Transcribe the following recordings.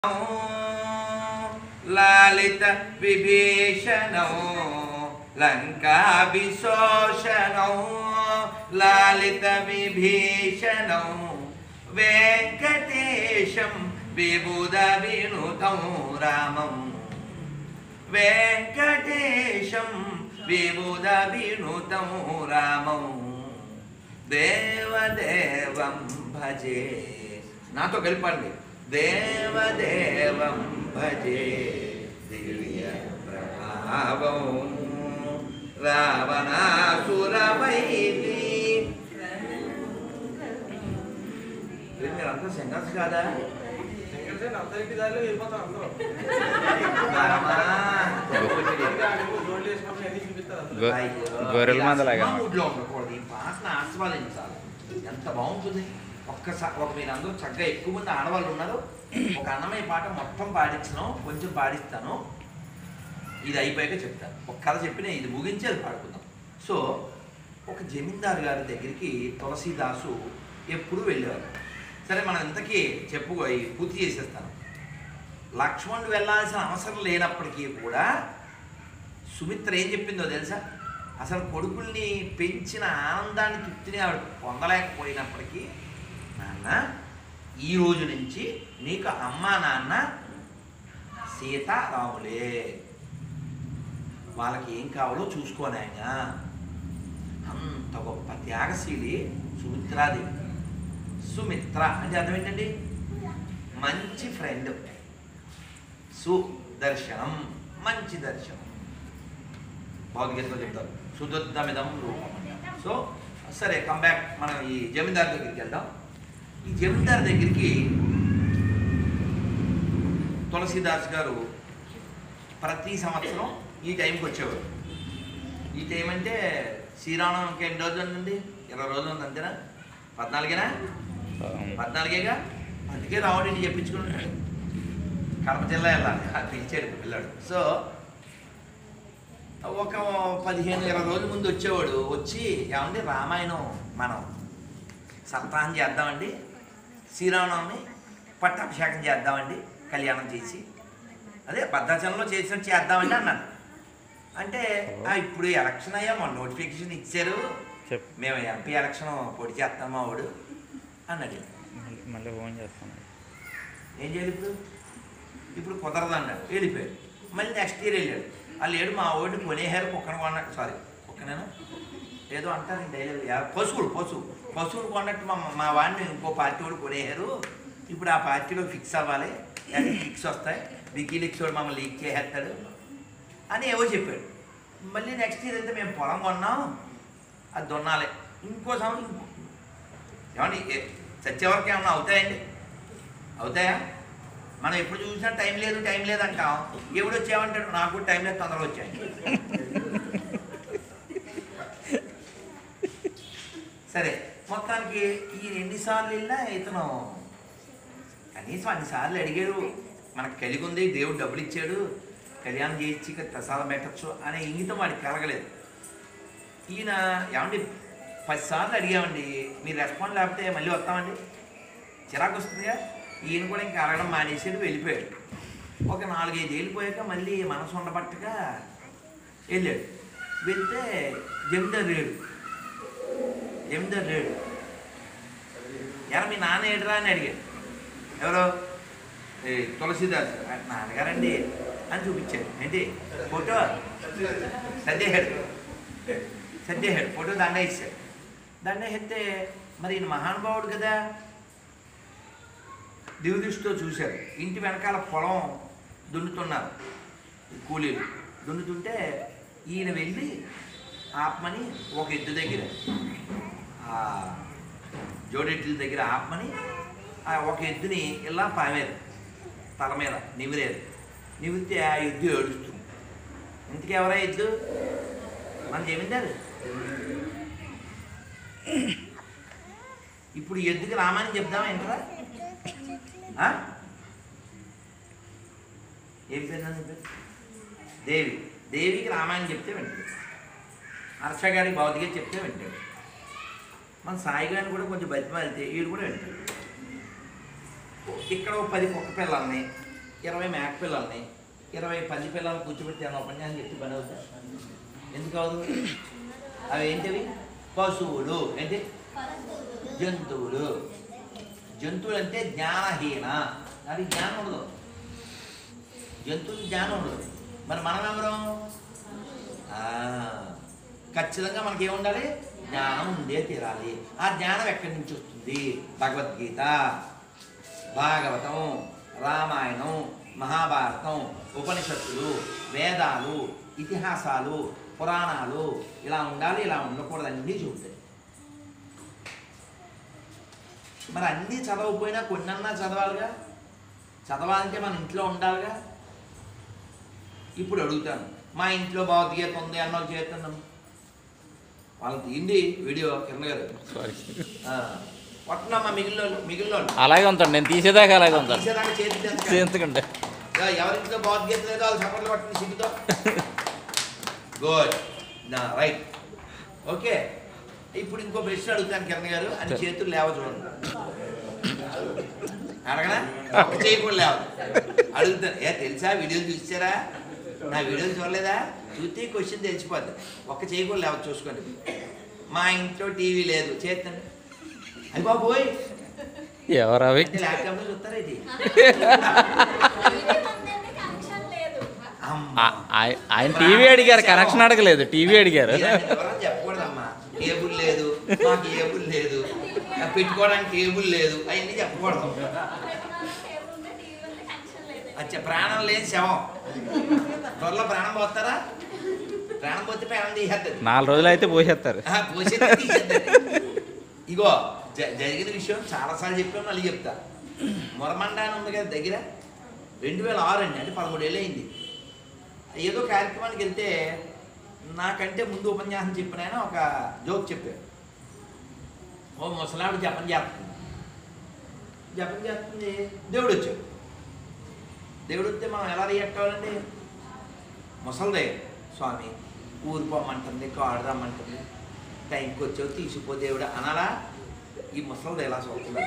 లాలిత విభీషణం లంకాభిశోషణం లాలిత విభీషణం వెంకటేశం విబుధ వినుతం రామం వెంకటేశం విబుధ వినుతం రామం దేవదేవం భజే నాతో కలిపండి దేవదేవం భజే దివ్య ప్రభావం రావణాసురవైరి మీరంతా సంగతి కాదా రామా, గొ- గొర్రెల మందలాగా అయ్యో, ఊళ్ళో ఉండకూడదు. ఈ పాటను ఆస్వాదించాలి ఎంత బాగుంటుంది ఒక్కసారి ఒక మీరు అందరూ చక్కగా ఎక్కువ మంది ఆడవాళ్ళు ఉన్నారు ఒక అన్నమయ్య పాట మొత్తం పాడించను కొంచెం పాడిస్తాను ఇది అయిపోయాక చెప్తాను ఒక కథ చెప్పి నేను ఇది ముగించి అది పాడుకుందాం సో ఒక జమీందారు గారి దగ్గరికి తులసీదాసు ఎప్పుడు వెళ్ళేవారు సరే మనం ఇంతకీ చెప్పుకో ఈ పూర్తి చేసేస్తాను లక్ష్మణుడు వెళ్ళాల్సిన అవసరం లేనప్పటికీ కూడా సుమిత్ర ఏం చెప్పిందో తెలుసా అసలు కొడుకుల్ని పెంచిన ఆనందాన్ని తృప్తిని ఆవిడ పొందలేకపోయినప్పటికీ నాన్న ఈ రోజు నుంచి నీకు అమ్మ నాన్న సీత రాములే వాళ్ళకి ఏం కావాలో చూసుకోని ఆయన అంత గొప్ప త్యాగశీలి సుమిత్రాదేవి సుమిత్ర అంటే అర్థం ఏంటండి మంచి ఫ్రెండ్ సుదర్శనం మంచి దర్శనం భౌతికతలో చెప్తారు సుదుద్దమిదం రూపం సో సరే కంబ్యాక్ మనం ఈ జమీందార్ దగ్గరికి వెళ్దాం ఈ జమీందార్ దగ్గరికి తులసీదాస్ గారు ప్రతి సంవత్సరం ఈ టైంకి వచ్చేవారు ఈ టైం అంటే శ్రీరామనవమికి ఎన్ని రోజులు ఉందండి ఇరవై రోజులు ఉంది అంతేనా పద్నాలుగేనా పద్నాలుగేగా అందుకే రావుడిని చెప్పించుకున్నాడు కడప జిల్లా వెళ్ళాలి అది పిలిచాడు పిల్లాడు సో ఒక పదిహేను ఇరవై రోజుల ముందు వచ్చేవాడు వచ్చి ఏమండి రామాయణం మనం సప్తాహం చేద్దామండి శ్రీరామనవమి పట్టాభిషేకం చేద్దామండి కళ్యాణం చేసి అదే భద్రాచలంలో చేసినట్టు చేద్దామండి అన్నాను అంటే "ఆ, ఇప్పుడు ఎలక్షన్ అయ్యా మొన్న నోటిఫికేషన్ ఇచ్చారు చెప్ మేము ఎంపీ ఎలక్షన్ పొడి చేస్తాం మా వాడు అన్నాడు మళ్ళీ ఫోన్ చేస్తాను ఏం చేయాలి ఇప్పుడు ఇప్పుడు కుదరదు అన్నాడు వెళ్ళిపోయాడు మళ్ళీ నెక్స్ట్ ఇయర్ వెళ్ళాడు వాళ్ళు ఏడు మా ఓడి కొనేహారు కుక్కను కొన్నట్టు సారీ కుక్కనేనా ఏదో అంటారు డైలీ పశువులు పశువు పశువులు కొన్నట్టు మా మా వాడిని ఇంకో పార్టీ వాడు కొనేహారు ఇప్పుడు ఆ పార్టీలో ఫిక్స్ అవ్వాలి అంటే ఫిక్స్ వస్తాయి వికీలిక్స్ వాడు మమ్మల్ని లీక్ చేసేస్తాడు అని ఏవో చెప్పాడు మళ్ళీ నెక్స్ట్ ఇయర్ అయితే మేము పొలం కొన్నాం అది దున్నాలి ఇంకో సంవత్సరం ఇంకో ఏమండి ఏ- చచ్చేవరకు ఏమన్నా అవుతాయండి అవుతాయా మనం ఎప్పుడు చూసినా టైం లేదు టైం లేదు అంటాం ఎప్పుడు వచ్చామంటాడు నాకు కూడా టైం లేదు తొందరగా వచ్చాయి సరే మొత్తానికి ఈ ఎన్నిసార్లు వెళ్ళినా ఇతను కనీసం అన్నిసార్లు అడిగాడు మనకు కలిగి ఉంది దేవుడు డబ్బులు ఇచ్చాడు కళ్యాణం చేయించి ఇక ప్రసాదం పెట్టచ్చు అనే ఇంగితం వాడికి కలగలేదు ఈయన ఏమండి పదిసార్లు అడిగామండి మీరు రెస్పాండ్ లేకపోతే మళ్ళీ వస్తామండి చిరాకు వస్తుందిగా ఈయన కూడా ఇంకా అడగడం మానేసాడు వెళ్ళిపోయాడు ఒక నాలుగైదు ఏళ్ళు పోయాక మళ్ళీ మనసు ఉండబట్టగా వెళ్ళాడు వెళ్తే జమీందారు లేడు జమీందారు లేడు ఎరా మీ నాన్న ఏడురా అని అడిగాడు ఎవరు ఏ, తులసీదాస్ "ఆ, నాన్నగారండి అని చూపించాడు ఏంటి ఫోటో సర్దేశాడు సర్దేశాడు ఫోటో దండ ఇచ్చాడు దండ ఎత్తే మరి ఈయన మహానుభావుడు కదా దివదృష్టితో చూశారు ఇంటి వెనకాల పొలం దున్నుతున్నారు కూలీలు దున్నుతుంటే ఈయన వెళ్ళి ఆపమని ఒక ఎద్దు దగ్గర ఆ జోడెట్ల దగ్గర ఆపమని ఆ ఒక ఎద్దుని ఇలా పామారు తల మీద నిమిరారు నిమిరితే ఆ ఎద్దు ఏడుస్తుంది ఇంతకీ ఎవరా ఎద్దు మన జమీందారు ఇప్పుడు ఈ ఎద్దుకి రామాయణం చెప్దామా ఏంట్రా ఆ? ఏం పేరు నాన్న పేరు దేవి దేవికి రామాయణం చెప్తే వింటాడు హర్ష గారికి భౌతిక చెప్తే వింటాడు మన సాయి గారిని కూడా కొంచెం బతిమాలితే వీడు కూడా వింటాడు ఇక్కడ ఒక పది కుక్క పిల్లల్ని ఇరవై మేక పిల్లల్ని ఇరవై పంది పిల్లల్ని కూర్చోబెట్టి ఏమైనా ఉపన్యాసం చెప్తే పని అవుతా ఎందుకు అవదు అవి ఏంటివి పశువులు ఏంటి జంతువులు జంతువులు అంటే జ్ఞానహీన అది జ్ఞానం ఉండదు జంతువులు జ్ఞానం ఉండదు మరి మనం ఎవరు ఆ, ఖచ్చితంగా మనకి ఏముండాలి జ్ఞానం ఉండే తీరాలి ఆ జ్ఞానం ఎక్కడి నుంచి వస్తుంది భగవద్గీత భాగవతం రామాయణం మహాభారతం ఉపనిషత్తులు వేదాలు ఇతిహాసాలు పురాణాలు ఇలా ఉండాలి ఇలా ఉండకూడదు అన్నీ చూపుతాయి మరి అన్నీ చదవకపోయినా కొన్నన్నా చదవాలిగా చదవాలంటే మన ఇంట్లో ఉండాలిగా ఇప్పుడు అడుగుతాను మా ఇంట్లో భగవద్గీత ఉంది అన్న వాళ్ళు చేస్తున్నాం వాళ్ళకి తీయండి వీడియో కిరణ్ గారు సారీ పట్టునమ్మా మిగిలిన వాళ్ళు మిగిలిన వాళ్ళు అలాగే ఉంటాను నేను తీసేదాకా అలాగే ఉంటాను తీసేదాకా చేతి తెంచకండి. ఎందుకంటే యా, ఎవరింట్లో భగవద్గీత లేదో వాళ్ళు చప్పట్లు పట్టుకుని సిగ్గుతో గుడ్ నా రైట్ ఓకే ఇప్పుడు ఇంకో ప్రశ్న అడుగుతాను కిరణ్ గారు అని చేతులు లేవ చూడండి అడగనా ఒక్క చేయి కూడా లేవ అడుగుతాను ఏ తెలుసా వీడియోలు చూసారా నా వీడియోలు చూడలేదా చూస్తే క్వశ్చన్ తెలిసిపోద్ది ఒక్క చేయి కూడా లేవ చూసుకోండి మా ఇంట్లో టీవీ లేదు చేతండి అయ్యి బాబోయ్ ఎవరు అవి అంటే ల్యాప్టాప్లో చూస్తారా ఇది అమ్మా. ఆ- ఆయ- ఆయన టీవీ అడిగారు కనెక్షన్ అడగలేదు టీవీ అడిగారు ఇలాంటి వివరాలు చెప్పకూడదమ్మా కేబుల్ లేదు మాకు కేబుల్ లేదు ఆ పెట్టుకోవడానికి కేబుల్ లేదు అవన్నీ చెప్పకూడదు అచ్చా ప్రాణం లేని శవం త్వరలో ప్రాణం పోతారా ప్రాణం పోతే ప్రాణం తీసేస్తుంది నాలుగు రోజులు అయితే పోసేస్తారు ఆ, పోసేస్తే తీసేస్తుంది ఇగో జ- జరిగిన విషయం చాలాసార్లు చెప్పాను మళ్ళీ చెప్తా మొరమండా అని ఉంది కదా దగ్గర రెండు వేల ఆరు అండి అంటే పదమూడేళ్ళు అయింది ఏదో కార్యక్రమానికి వెళ్తే నాకంటే ముందు ఉపన్యాసం చెప్పిన ఆయన ఒక జోక్ చెప్పాడు ఓ ముసలావిడ జపం చేస్తుంది జపం చేస్తుంది దేవుడు వచ్చాడు దేవుడు వస్తే మనం ఎలా రియాక్ట్ అవ్వాలండి ముసలిదే స్వామి ఊరిపోమంటుంది కాడు రమ్మంటుంది టైంకి వచ్చావు తీసిపో దేవుడు అనాలా ఈ ముసలిది ఎలా చూస్తుంది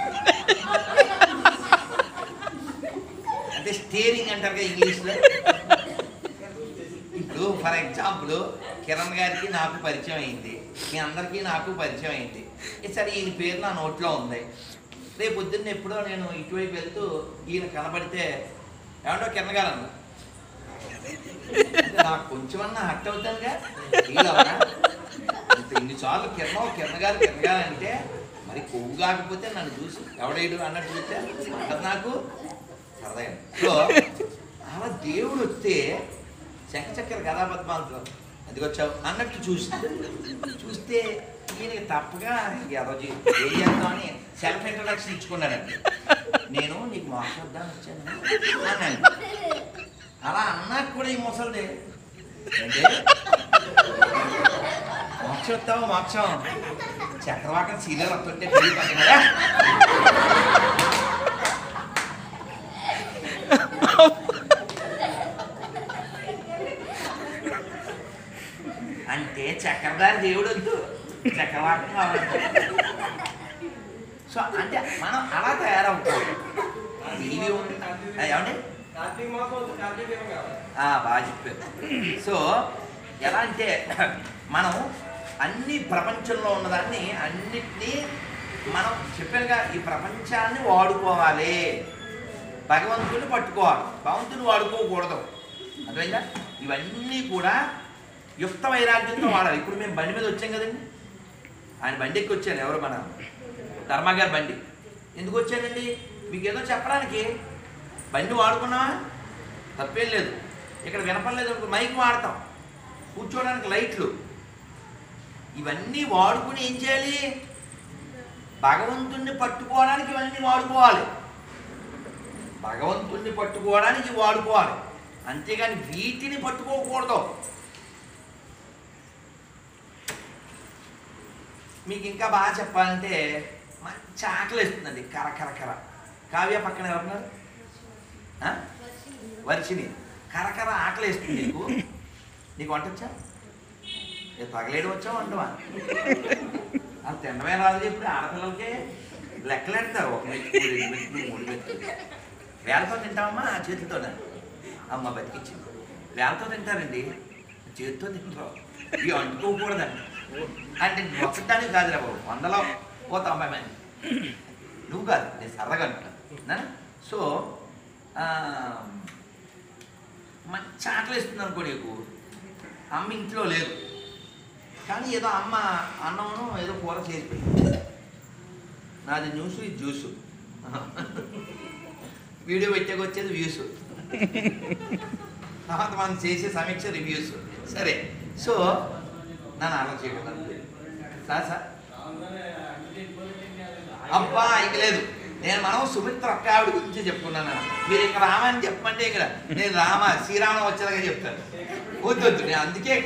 అంటే స్టీరింగ్ అంటారు కదా ఇంగ్లీష్లో ఇప్పుడు ఫర్ ఎగ్జాంపుల్ కిరణ్ గారికి నాకు పరిచయం అయింది మీ అందరికీ నాకు పరిచయం అయింది ఏ సరే ఈయన పేరు నా నోట్లో ఉంది రేపు పొద్దున్న ఎప్పుడో నేను ఇటువైపు వెళ్తూ ఈయన కనబడితే ఏమంటో కిరణ్ గారు అన్న అంటే నాకు కొంచెమన్నా హట్ అవుతానుగా ఫీల్ అవునా ఇంత ఇన్నిసార్లు కిరణం కిరణ్ గారు కిరణ్ గారు అంటే మరి కొవ్వు కాకపోతే నన్ను చూసి ఎవడేడు అన్నట్టు చూస్తే అది నాకు సరదా సో అలా దేవుడు వస్తే శంఖచక్ర గదాపద్మాలతో అది వచ్చావు అన్నట్టు చూసి చూస్తే ఈయనకి తప్పగా ఎవరు ఏం చేద్దామని సెల్ఫ్ ఇంట్రడక్షన్ ఇచ్చుకున్నాడండి నేను నీకు మోసద్దామని వచ్చాను అన్నాను అలా అన్నాక కూడా ఈ ముసలిదే అంటే మోక్షం వస్తావా మోక్షం చక్రవాకం సీరియల్ వస్తుంటే టీవీ పక్కన అంటే చక్రధారి దేవుడు వద్దు చక్రవాకం కావాలి సో అంటే మనం అలా తయారవుతాం టీవీ ఉంది ఆ, ఏమండి కార్తీక మాసం వస్తే కార్తీక దీపం కావాలి ఆ, బాగా చెప్పారు సో ఎలా అంటే మనం అన్ని ప్రపంచంలో ఉన్నదాన్ని అన్నిటినీ మనం చెప్పానుగా ఈ ప్రపంచాన్ని వాడుకోవాలి భగవంతుని పట్టుకోవాలి భగవంతుని వాడుకోకూడదు అర్థమైందా ఇవన్నీ కూడా యుక్త వైరాగ్యంతో వాడాలి ఇప్పుడు మేము బండి మీద వచ్చాం కదండి ఆయన బండి ఎక్కి వచ్చాను ఎవరు మన ధర్మగారి బండి ఎందుకు వచ్చానండి మీకు ఏదో చెప్పడానికి బండి వాడుకున్నావా తప్పేం లేదు ఇక్కడ వినపడలేదు అనుకో మైక్ వాడతాం కూర్చోడానికి లైట్లు ఇవన్నీ వాడుకుని ఏం చేయాలి భగవంతుణ్ణి పట్టుకోవడానికి ఇవన్నీ వాడుకోవాలి భగవంతుణ్ణి పట్టుకోవడానికి వాడుకోవాలి అంతేగాని వీటిని పట్టుకోకూడదు మీకు ఇంకా బాగా చెప్పాలంటే మంచి ఆకలి వేస్తుందండి కర కర కర కావ్య పక్కన ఎవరున్నారు ఆ? వర్షిని కరకర ఆకలి వేస్తుంది నీకు నీకు వంట వచ్చా ఏ తగలేడు వచ్చా వంటవా అది తినడమే రాదు ఇప్పుడు ఆడపిల్లలకి లెక్కలేడతారు ఒక మెతుకు రెండు మెతుకులు మూడు మెతుకులు వేలతో తింటామమ్మా చేతితోనే అమ్మ బతికించింది వేలతో తింటారండి చేతితో తింటారు ఇవి అంటుకోకూడదండి అంటే ఒక్కటానికి కాదురా బాబు వందలో ఓ తొంభై మంది నువ్వు కాదు నేను సరదాగా అంటున్నాను సో ఆ, మంచి ఆటలు ఇస్తుంది అనుకో నీకు అమ్మ ఇంట్లో లేదు కానీ ఏదో అమ్మ అన్నమును ఏదో కూర చేసి పెట్టింది. నాది న్యూస్ ఇది జ్యూసు వీడియో పెట్టాక వచ్చేది వ్యూస్ తర్వాత మనం చేసే సమీక్ష రివ్యూస్ సరే సో నన్ను అలా చేయగలను సార్ సార్ అబ్బా ఇక లేదు నేను మనం సుమిత్ర అక్క ఆవిడ గురించి చెప్పుకున్నాను మీరు ఇక్కడ రామని చెప్పమంటే ఇక్కడ నేను రామ శ్రీరామ వచ్చేలాగా చెప్తాను వద్దు వద్దు నేను అందుకే